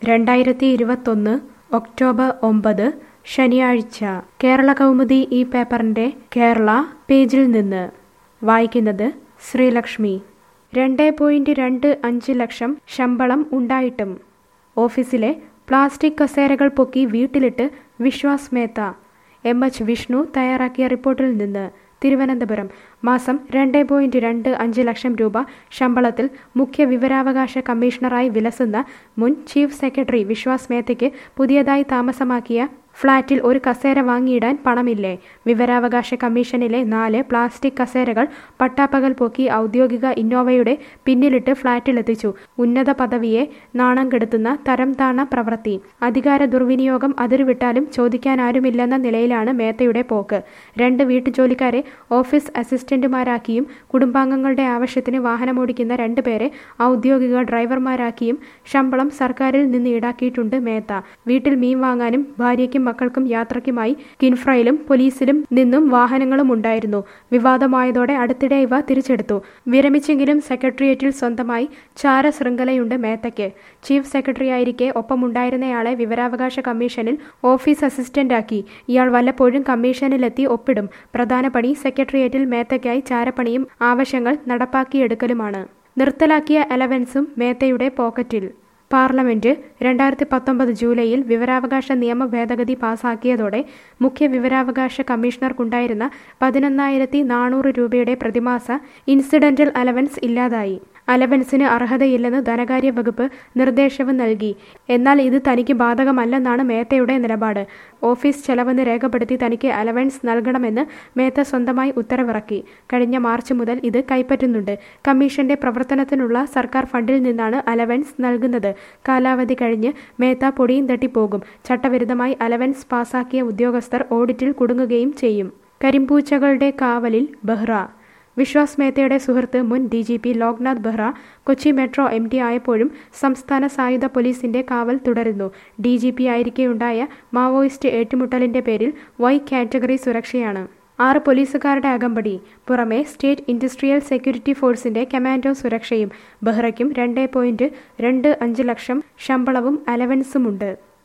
രണ്ടായിരത്തി ഇരുപത്തൊന്ന് ഒക്ടോബർ ഒമ്പത് ശനിയാഴ്ച കേരള കൗമുദി ഈ പേപ്പറിന്റെ കേരള പേജിൽ നിന്ന് വായിക്കുന്നത് ശ്രീലക്ഷ്മി രണ്ട് പോയിന്റ് രണ്ട് അഞ്ച് ലക്ഷം ശമ്പളം ഉണ്ടായിട്ടും ഓഫീസിലെ പ്ലാസ്റ്റിക് കസേരകൾ പൊക്കി വീട്ടിലിട്ട് വിശ്വാസ് മേത്ത എം എച്ച് വിഷ്ണു തയ്യാറാക്കിയ റിപ്പോർട്ടിൽ നിന്ന് തിരുവനന്തപുരം മാസം രണ്ട് പോയിന്റ് രണ്ട് അഞ്ച് ലക്ഷം രൂപ ശമ്പളത്തിൽ മുഖ്യ വിവരാവകാശ കമ്മീഷണറായി വിലസുന്ന മുൻ ചീഫ് സെക്രട്ടറി വിശ്വാസ് മേത്തയ്ക്ക് പുതിയതായി താമസമാക്കിയ ഫ്ളാറ്റിൽ ഒരു കസേര വാങ്ങിയിടാൻ പണമില്ലേ വിവരാവകാശ കമ്മീഷനിലെ നാല് പ്ലാസ്റ്റിക് കസേരകൾ പട്ടാപ്പകൽ പൊക്കി ഔദ്യോഗിക ഇന്നോവയുടെ പിന്നിലിട്ട് ഫ്ളാറ്റിലെത്തിച്ചു ഉന്നത പദവിയെ നാണം കെടുത്തുന്ന തരം താണ പ്രവൃത്തി അധികാര ദുർവിനിയോഗം അതിരുവിട്ടാലും ചോദിക്കാനാരുമില്ലെന്ന നിലയിലാണ് മേത്തയുടെ പോക്ക് രണ്ട് വീട്ടുജോലിക്കാരെ ഓഫീസ് അസിസ്റ്റന്റുമാരാക്കിയും കുടുംബാംഗങ്ങളുടെ ആവശ്യത്തിന് വാഹനമോടിക്കുന്ന രണ്ടുപേരെ ഔദ്യോഗിക ഡ്രൈവർമാരാക്കിയും ശമ്പളം സർക്കാരിൽ നിന്ന് ഈടാക്കിയിട്ടുണ്ട് മേത്ത വീട്ടിൽ മീൻ വാങ്ങാനും ഭാര്യയ്ക്കും മക്കൾക്കും യാത്രയ്ക്കുമായി കിൻഫ്രയിലും പോലീസിലും നിന്നും വാഹനങ്ങളും ഉണ്ടായിരുന്നു വിവാദമായതോടെ അടുത്തിടെ ഇവ തിരിച്ചെടുത്തു വിരമിച്ചെങ്കിലും സെക്രട്ടേറിയറ്റിൽ സ്വന്തമായി ചാര ശൃംഖലയുണ്ട് മേത്തയ്ക്ക് ചീഫ് സെക്രട്ടറിയായിരിക്കെ ഒപ്പമുണ്ടായിരുന്നയാളെ വിവരാവകാശ കമ്മീഷനിൽ ഓഫീസ് അസിസ്റ്റന്റാക്കി ഇയാൾ വല്ലപ്പോഴും കമ്മീഷനിലെത്തി ഒപ്പിടും പ്രധാന പണി സെക്രട്ടേറിയറ്റിൽ മേത്തയ്ക്കായി ചാരപ്പണിയും ആവശ്യങ്ങൾ നടപ്പാക്കിയെടുക്കലുമാണ് നിർത്തലാക്കിയ അലവൻസും മേത്തയുടെ പോക്കറ്റിൽ പാർലമെന്റ് രണ്ടായിരത്തി പത്തൊമ്പത് ജൂലൈയിൽ വിവരാവകാശ നിയമ ഭേദഗതി പാസാക്കിയതോടെ മുഖ്യ വിവരാവകാശ കമ്മീഷണർക്കുണ്ടായിരുന്ന പതിനൊന്നായിരത്തി നാനൂറ് രൂപയുടെ പ്രതിമാസ ഇൻസിഡന്റൽ അലവൻസ് ഇല്ലാതായി അലവൻസിന് അർഹതയില്ലെന്ന് ധനകാര്യ വകുപ്പ് നിർദ്ദേശവും നൽകി എന്നാൽ ഇത് തനിക്ക് ബാധകമല്ലെന്നാണ് മേത്തയുടെ നിലപാട് ഓഫീസ് ചെലവെന്ന് രേഖപ്പെടുത്തി തനിക്ക് അലവൻസ് നൽകണമെന്ന് മേത്ത സ്വന്തമായി ഉത്തരവിറക്കി കഴിഞ്ഞ മാർച്ച് മുതൽ ഇത് കൈപ്പറ്റുന്നുണ്ട് കമ്മീഷന്റെ പ്രവർത്തനത്തിനുള്ള സർക്കാർ ഫണ്ടിൽ നിന്നാണ് അലവൻസ് നൽകുന്നത് കാലാവധി കഴിഞ്ഞ് മേത്ത പൊടിയും തട്ടിപ്പോകും ചട്ടവിരുദ്ധമായി അലവൻസ് പാസാക്കിയ ഉദ്യോഗസ്ഥർ ഓഡിറ്റിൽ കുടുങ്ങുകയും ചെയ്യും കരിമ്പൂച്ചകളുടെ കാവലിൽ ബെഹ്റ വിശ്വാസ് മേത്തയുടെ സുഹൃത്ത് മുൻ D G P Loknath Behera Kochi metro M D ആയപ്പോഴും സംസ്ഥാന സായുധ പോലീസിന്റെ കാവൽ തുടരുന്നു ഡി ജി പി ആയിരിക്കെയുണ്ടായ മാവോയിസ്റ്റ് ഏറ്റുമുട്ടലിന്റെ പേരിൽ വൈ കാറ്റഗറി സുരക്ഷയാണ് ആറ് പോലീസുകാരുടെ അകമ്പടി പുറമെ സ്റ്റേറ്റ് ഇൻഡസ്ട്രിയൽ സെക്യൂരിറ്റി ഫോഴ്സിന്റെ കമാൻഡോ സുരക്ഷയും ബെഹ്റയ്ക്കും രണ്ട് പോയിന്റ് രണ്ട് അഞ്ച് ലക്ഷം ശമ്പളവും അലവൻസുമുണ്ട്